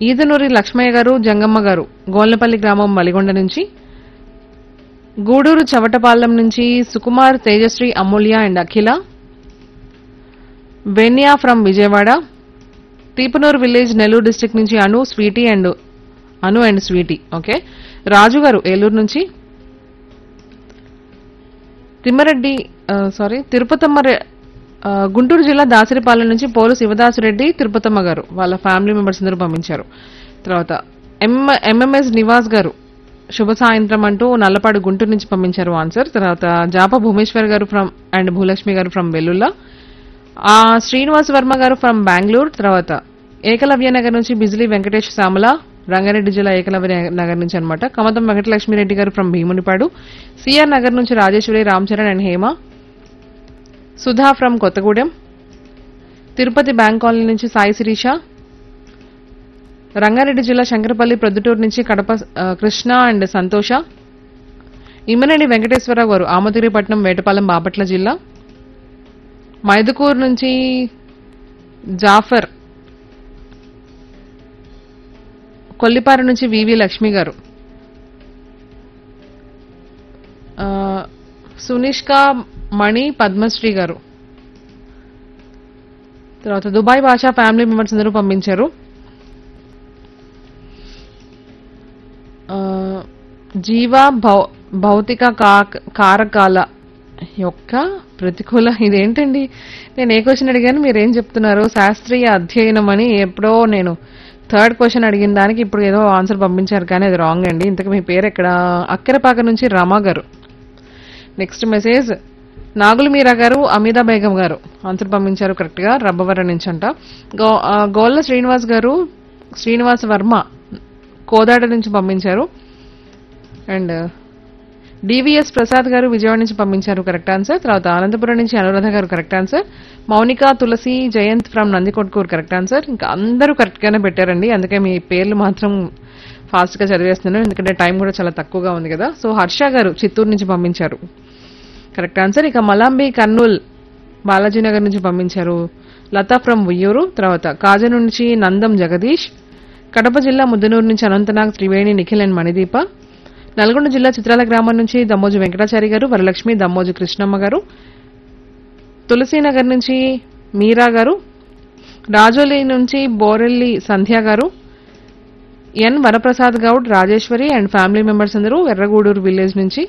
ఈదనూరి లక్ష్మయ్య గారు జంగమ్మ గారు గోల్నపల్లి గ్రామం మలిగొండ నుంచి గూడూరు చవటపాలెం నుంచి Sukumar Tejasri Amulya and Akhila Venya from Vijayawada Tipanuru village Nellore district నుంచి Anu Sweety and Anu and Sweety okay Raju garu Eluru నుంచి తిమ్మరెడ్డి సారీ తిరుపతమ్మ రె- ఆ, గుంటూరు జిల్లా దాసరిపాలెం నుంచి పోలు శివదాసురెడ్డి తిరుపతమ్మ గారు వాళ్ళ ఫ్యామిలీ మెంబర్స్ అందరూ పంపించారు తర్వాత ఎం ఎంఎంఎస్ నివాస్ గారు శుభ సాయంత్రం అంటూ నల్లపాడు గుంటూరు నుంచి పంపించారు ఆన్సర్ తర్వాత జాప భూమేశ్వర్ గారు ఫ్రమ్ అండ్ భూలక్ష్మి గారు ఫ్రమ్ వెల్లుల్లా ఆ శ్రీనివాస్ వర్మ గారు ఫ్రమ్ బెంగళూరు తర్వాత ఏకలవ్య నగర్ నుంచి బిజిలీ వెంకటేష్ సామల రంగారెడ్డి జిల్లా ఏకలవ్య నగర్ నుంచి అన్నమాట కమతం వెంకటలక్ష్మిరెడ్డి గారు ఫ్రమ్ భీమునిపాడు సిఆర్ నగర్ నుంచి Rajeshwari Ram Charan and Hema Sudha from Kothagudem Tirupati bank colony నుంచి సాయి శిరీష రంగారెడ్డి జిల్లా శంకరపల్లి ప్రొద్దుటూరు నుంచి కడప ఆ, కృష్ణ అండ్ సంతోష ఇమ్మనేని వెంకటేశ్వరరావు గారు ఆమతిరిపట్నం వేటపాలెం బాపట్ల జిల్లా మైదుకూరు నుంచి జాఫర్ కొల్లిపారు నుంచి వివి లక్ష్మి గారు ఆ, సునిష్క మణి పద్మశ్రీ గారు తర్వాత దుబాయ్ భాషా ఫ్యామిలీ మెంబర్స్ అందరూ పంపించారు ఆ, జీవ భౌ- భౌతిక కా- కారకాల యొక్క ప్రతికూల ఇదేంటండి నేను ఏ క్వశ్చన్ అడిగాను మీరు ఏం చెప్తున్నారు శాస్త్రీయ అధ్యయనం అని ఎప్పుడో నేను థర్డ్ క్వశ్చన్ అడిగిన దానికి ఇప్పుడు ఏదో ఆన్సర్ పంపించారు కానీ అది రాంగ్ అండి ఇంతకు మీ పేరు ఎక్కడ అక్కరపాక నుంచి రమా గారు నెక్స్ట్ మెసేజ్ నాగుల మీరా గారు అమితా బేగం గారు ఆన్సర్ పంపించారు కరెక్ట్ గా రబ్బవరం నుంచి అంట గో ఆ, గోళ్ళ శ్రీనివాస్ గారు శ్రీనివాస్ వర్మ కోదాడ నుంచి పంపించారు అండ్ డివిఎస్ ప్రసాద్ గారు విజయవాడ నుంచి పంపించారు కరెక్ట్ ఆన్సర్ తర్వాత అనంతపురం నుంచి Anuradha garu correct answer Mounika Tulasi Jayant from Nandikotkur correct answer ఇంకా అందరూ కరెక్ట్ గానే పెట్టారండి అందుకే మీ పేర్లు మాత్రం ఫాస్ట్ గా చదివేస్తున్నాను ఎందుకంటే టైం కూడా చాలా తక్కువగా ఉంది కదా సో హర్ష గారు చిత్తూరు నుంచి పంపించారు కరెక్ట్ ఆన్సర్ ఇక మలాంబి కర్నూల్ బాలాజీ నగర్ నుంచి పంపించారు లతా ఫ్రమ్ ఉయ్యూరు తర్వాత కాజ నుంచి నందం జగదీష్ కడప జిల్లా ముద్దనూరు నుంచి అనంతనాగ్ త్రివేణి నిఖిల్ అండ్ మణిదీప నల్గొండ జిల్లా చిత్రాల గ్రామం నుంచి దమ్మోజు వెంకటాచారి గారు వరలక్ష్మి దమ్మోజు కృష్ణమ్మ గారు తులసీనగర్ నుంచి మీరా గారు రాజోలి నుంచి Borelli Sandhya garu N Varaprasad Goud Rajeshwari and family members అందరూ ఎర్రగూడూరు విలేజ్ నుంచి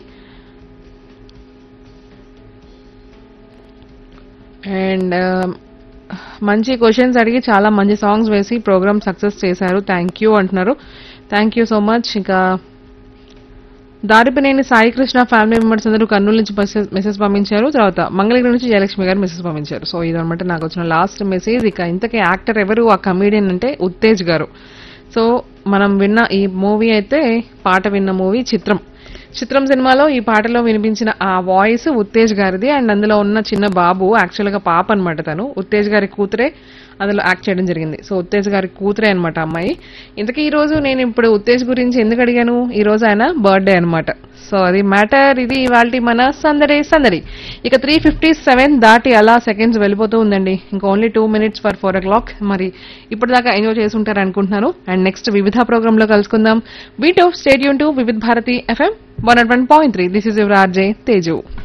అండ్ మంచి క్వశ్చన్స్ అడిగి చాలా మంచి సాంగ్స్ వేసి ప్రోగ్రామ్ సక్సెస్ చేశారు థ్యాంక్ యూ అంటున్నారు థ్యాంక్ యూ సో మచ్ ఇంకా దారిపినేని సాయి కృష్ణ ఫ్యామిలీ మెంబర్స్ అందరూ కర్నూలు నుంచి మెసేజ్ మెసేజ్ పంపించారు తర్వాత మంగళగిరి నుంచి జయలక్ష్మి గారు మెసేజ్ పంపించారు సో ఇదన్నమాట నాకు వచ్చిన లాస్ట్ మెసేజ్ ఇక ఇంతకీ యాక్టర్ ఎవరు ఆ కమీడియన్ అంటే ఉత్తేజ్ గారు సో మనం విన్న ఈ మూవీ అయితే పాట విన్న మూవీ చిత్రం చిత్రం సినిమాలో ఈ పాటలో వినిపించిన ఆ వాయిస్ ఉత్తేజ్ గారిది అండ్ అందులో ఉన్న చిన్న బాబు యాక్చువల్ గా పాప అనమాట తను ఉత్తేజ్ గారి కూతురే అందులో యాక్ట్ చేయడం జరిగింది సో ఉత్తేజ్ గారి కూతురే అనమాట అమ్మాయి ఇంతకీ ఈ రోజు నేను ఇప్పుడు ఉత్తేజ్ గురించి ఎందుకు అడిగాను ఈ రోజు ఆయన బర్త్డే అనమాట సో అది మ్యాటర్ ఇది ఇవాళ మన సందడి సందడి ఇక త్రీ ఫిఫ్టీ సెవెన్ దాటి అలా సెకండ్స్ వెళ్ళిపోతూ ఉందండి ఇంకా only two minutes for four o'clock మరి ఇప్పటిదాకా ఎంజాయ్ చేసి ఉంటారు అనుకుంటున్నాను అండ్ నెక్స్ట్ వివిధ ప్రోగ్రామ్ లో కలుసుకుందాం వీటో stay tuned to Vividh Bharati FM one one point three this is your RJ Teju